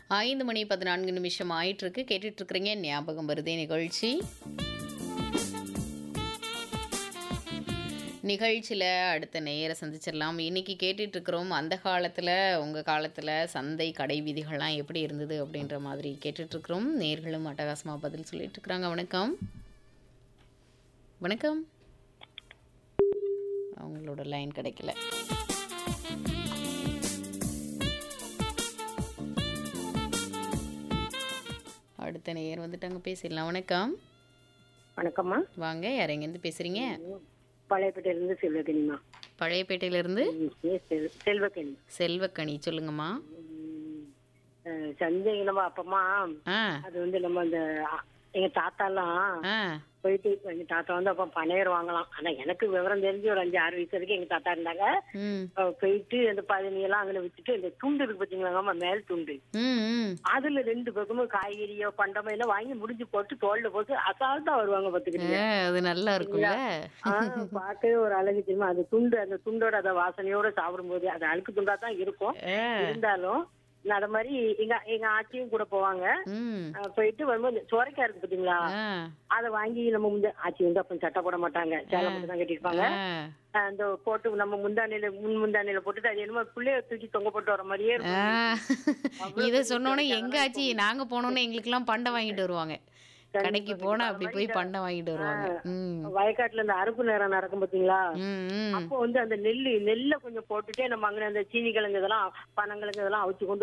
ஐந்து மணி பதினான்கு நிமிஷம் ஆயிட்டிருக்கு கேட்டுட்டு இருக்கிறீங்க ஞாபகம் வருதே நிகழ்ச்சி நிகழ்ச்சியில் அடுத்த நேர சந்திச்சிடலாம் இன்னைக்கு கேட்டுட்டு இருக்கிறோம் அந்த காலத்தில் உங்கள் காலத்தில் சந்தை கடை விதிகள்லாம் எப்படி இருந்தது அப்படின்ற மாதிரி கேட்டுட்டு இருக்கிறோம் நேர்களும் அட்டகாசமாக பதில் சொல்லிட்டு இருக்கிறாங்க வணக்கம் வணக்கம் அவங்களோட லைன் கிடைக்கல அடுத்த நேயர் வந்துட்டாங்க பேசிடலாம் வணக்கம் வணக்கம்மா வாங்க யார் எங்கேருந்து பேசுகிறீங்க பழையப்பேட்டையில இருந்து செல்வகனிமா பழையப்பேட்டையிலேருந்து செல்வகனி செல்வக்கணி சொல்லுங்கம்மா சந்தைங்க நம்ம அப்பமா ஆ அது வந்து நம்ம அந்த அ, எங்க தாத்தாலாம் ஆ போயிட்டு எங்க தாத்தா வந்து அப்ப பனையர் வாங்கலாம் ஆனா எனக்கு விவரம் தெரிஞ்சு ஒரு அஞ்சு ஆறு வயசு வரைக்கும் எங்க தாத்தா இருந்தாங்க ம் அஹ் போயிட்டு அந்த பதினி எல்லாம் அங்கே வித்துட்டு இந்த துண்டு இருக்கு பாத்தீங்களாங்கம்மா மேல் துண்டு ம் ம் அதுல ரெண்டு பக்கமும் காய்கறியோ பண்டமோ எல்லாம் வாங்கி முடிஞ்சு போட்டு தோல்ல போட்டு அசால்ட்டா வருவாங்க பாத்துக்கிட்டு ஏ, அது நல்லா இருக்கும்ல பார்க்கவே ஒரு அழகு தெரியுமா அந்த துண்டு அந்த துண்டோட அந்த வாசனையோட சாப்பிடும்போது அது அழுக்கு துண்டா தான் இருக்கும் ஏ, இருந்தாலும் நான் அத மாதிரி எங்க எங்க ஆச்சியும் கூட போவாங்க ம் அஹ் போயிட்டு வரும்போது இந்த சுரைக்காய் இருக்கு பாத்தீங்களா ஆ அதை வாங்கி நம்ம முந்த ஆச்சி வந்து அப்ப சட்டை போட மாட்டாங்க சேலை மட்டும் தான் கட்டிருப்பாங்க ஆ அஹ் அந்த போட்டு நம்ம முந்தானையில முன் முந்தானையில போட்டுட்டு அது என்னமோ பிள்ளைய தூக்கி தொங்க போட்டு வர மாதிரியே ஆ. இருக்கும் இதை சொன்னோன்னே எங்க ஆச்சு நாங்க போனோன்னே எங்களுக்கெல்லாம் பண்டை வாங்கிட்டு வருவாங்க கடைக்கு போனா அப்படி போய் பண்டை வாங்கிட்டு வருவாங்க ம் வயக்காட்டுல இந்த அறுப்பு நேரம் நடக்கும் பாத்தீங்களா ம் ம் அப்போ வந்து அந்த நெல்லு நெல்லை கொஞ்சம் போட்டுட்டே நம்ம அங்க அந்த சீனி கிழங்கு இதெல்லாம் பனங்கிழங்கு இதெல்லாம் அவிச்சு கொண்டு